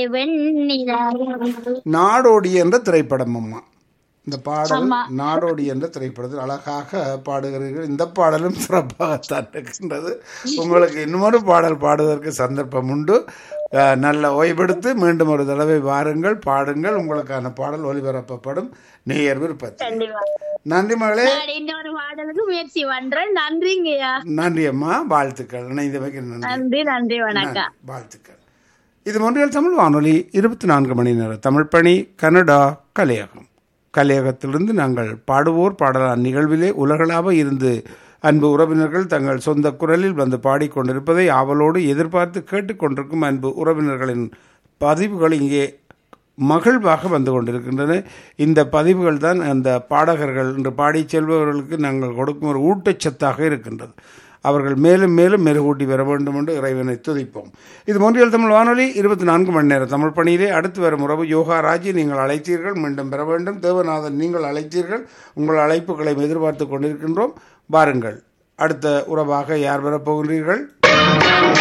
வெண்ணிலா நாடோடி என்ற திரைப்படம் அம்மா இந்த பாடல் ஆமா. நாடோடி என்ற திரைப்படத்தில் அழகாக பாடுகிறீர்கள் இந்த பாடலும் சிறப்பாகத்தான் இருக்கின்றது உங்களுக்கு இன்னொரு பாடல் பாடுவதற்கு சந்தர்ப்பம் உண்டு அஹ், நல்ல ஓய்வெடுத்து மீண்டும் ஒரு தடவை வாருங்கள் பாடுங்கள் உங்களுக்கான பாடல் ஒலிபரப்பப்படும் நேயர் விருப்பத்தில் கண்டிப்பா நன்றி மகளே நான் இன்னொரு பாடலுக்கு முயற்சி பண்றேன் நன்றிங்கய்யா நன்றி அம்மா வாழ்த்துக்கள் இணைந்தமைக்கு நன்றி நன்றி நன்றி வணக்கம் வாழ்த்துக்கள் இது மொன்றியல் தமிழ் வானொலி இருபத்தி நான்கு மணி நேர தமிழ் பணி கனடா கலையகம் கலையகத்திலிருந்து நாங்கள் பாடுவோர் பாடலான் நிகழ்விலே உலகளாவ இருந்து அன்பு உறவினர்கள் தங்கள் சொந்த குரலில் வந்து பாடிக்கொண்டிருப்பதை ஆவலோடு எதிர்பார்த்து கேட்டுக்கொண்டிருக்கும் அன்பு உறவினர்களின் பதிவுகள் இங்கே மகிழ்வாக வந்து கொண்டிருக்கின்றன இந்த பதிவுகள் தான் அந்த பாடகர்கள் என்று பாடிச் செல்பவர்களுக்கு நாங்கள் கொடுக்கும் ஒரு ஊட்டச்சத்தாக இருக்கின்றது அவர்கள் மேலும் மேலும் மெருகூட்டி வர வேண்டும் என்று இறைவனை துதிப்போம் இது மொன்றியல் தமிழ் வானொலி இருபத்தி நான்கு மணி நேர தமிழ் பணியிலே அடுத்து வரும் உறவு யோகா ராஜி நீங்கள் அழைத்தீர்கள் மீண்டும் பெற வேண்டும் தேவநாதன் நீங்கள் அழைத்தீர்கள் உங்கள் அழைப்புகளை எதிர்பார்த்து கொண்டிருக்கின்றோம் வாருங்கள் அடுத்த உறவாக யார் வரப்போகின்றீர்கள்